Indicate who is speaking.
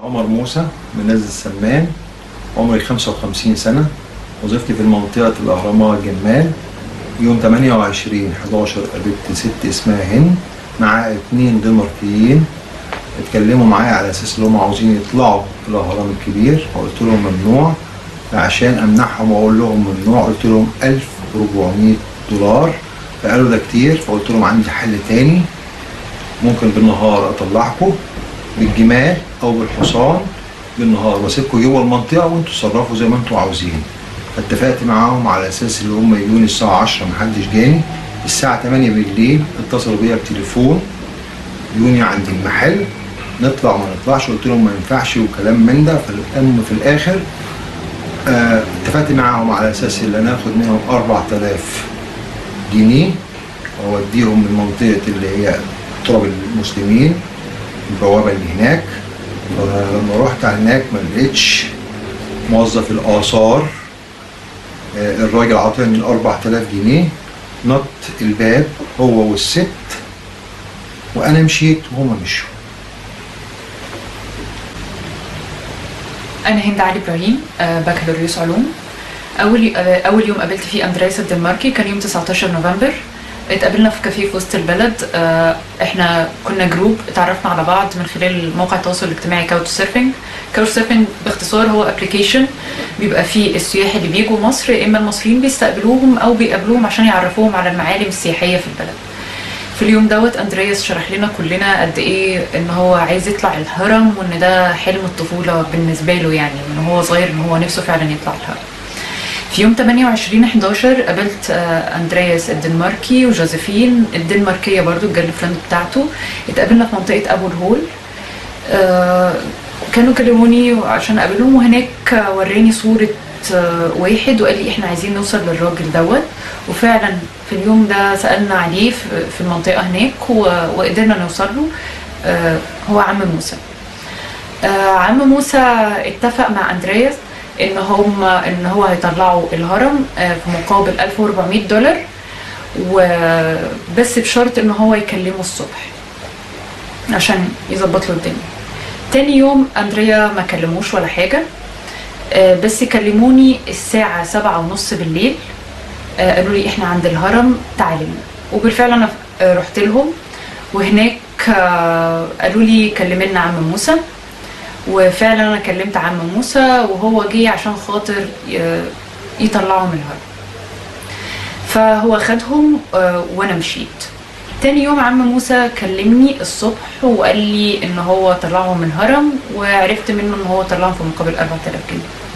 Speaker 1: عمر موسى من نزل السمان عمري 55 سنة وظيفتي في منطقة الأهرامات جمال يوم 28 11 قابلت ست اسمها هند مع اتنين دنماركيين اتكلموا معايا على اساس ان هم عاوزين يطلعوا الاهرام الكبير فقلت لهم ممنوع عشان امنعهم واقول لهم ممنوع قلت لهم 1400 دولار فقالوا ده كتير فقلت لهم عندي حل تاني ممكن بالنهار اطلعكم بالجمال او بالحصان بالنهار واسيبكم جوه المنطقه وانتوا تصرفوا زي ما انتوا عاوزين فاتفقت معاهم على اساس ان هم يجوني الساعه 10 محدش جاني الساعه 8 بالليل اتصلوا بيا بتليفون يوني عند المحل نطلع ما نطلعش قلت لهم ما ينفعش وكلام من ده فالان في الاخر آه، اتفقت معاهم على اساس ان انا اخد منهم 4000 جنيه واوديهم من منطقه اللي هي تراب المسلمين البوابه اللي هناك فلما رحت على هناك ما لقيتش موظف الاثار آه، الراجل عطاني ال 4000 جنيه نط الباب هو والست وانا مشيت وهما مشوا
Speaker 2: انا هند علي ابراهيم آه، بكالوريوس علوم اول آه، اول يوم قابلت فيه اندرياس الدنماركي كان يوم 19 نوفمبر اتقابلنا في كافيه في وسط البلد آه، احنا كنا جروب اتعرفنا على بعض من خلال موقع التواصل الاجتماعي كاوتش سيرفنج كاوتش سيرفنج باختصار هو ابلكيشن بيبقى فيه السياح اللي بيجوا مصر يا اما المصريين بيستقبلوهم او بيقابلوهم عشان يعرفوهم على المعالم السياحيه في البلد في اليوم دوت اندرياس شرح لنا كلنا قد ايه ان هو عايز يطلع الهرم وان ده حلم الطفوله بالنسبه له يعني من هو صغير ان هو نفسه فعلا يطلع الهرم في يوم 28 11 قابلت آه، اندرياس الدنماركي وجوزيفين الدنماركيه برضو الجيرل فريند بتاعته اتقابلنا في منطقه ابو الهول آه، كانوا كلموني عشان اقابلهم وهناك وراني صوره آه، واحد وقال لي احنا عايزين نوصل للراجل دوت وفعلا في اليوم ده سالنا عليه في في المنطقه هناك و- وقدرنا نوصل له آه، هو عم موسى آه، عم موسى اتفق مع اندرياس ان هم ان هو هيطلعوا الهرم آه، في مقابل 1400 دولار وبس بشرط ان هو يكلمه الصبح عشان يظبط له الدنيا تاني يوم اندريا ما كلموش ولا حاجه آه، بس كلموني الساعه سبعة ونص بالليل آه، قالوا لي احنا عند الهرم تعالي وبالفعل انا آه، رحت لهم وهناك آه، قالوا لي كلمي لنا عم موسى وفعلا انا كلمت عم موسى وهو جه عشان خاطر ي- يطلعهم الهرم فهو خدهم آه، وانا مشيت تاني يوم عم موسى كلمني الصبح وقال لي ان هو طلعهم من الهرم وعرفت منه ان هو طلعهم في مقابل 4000 جنيه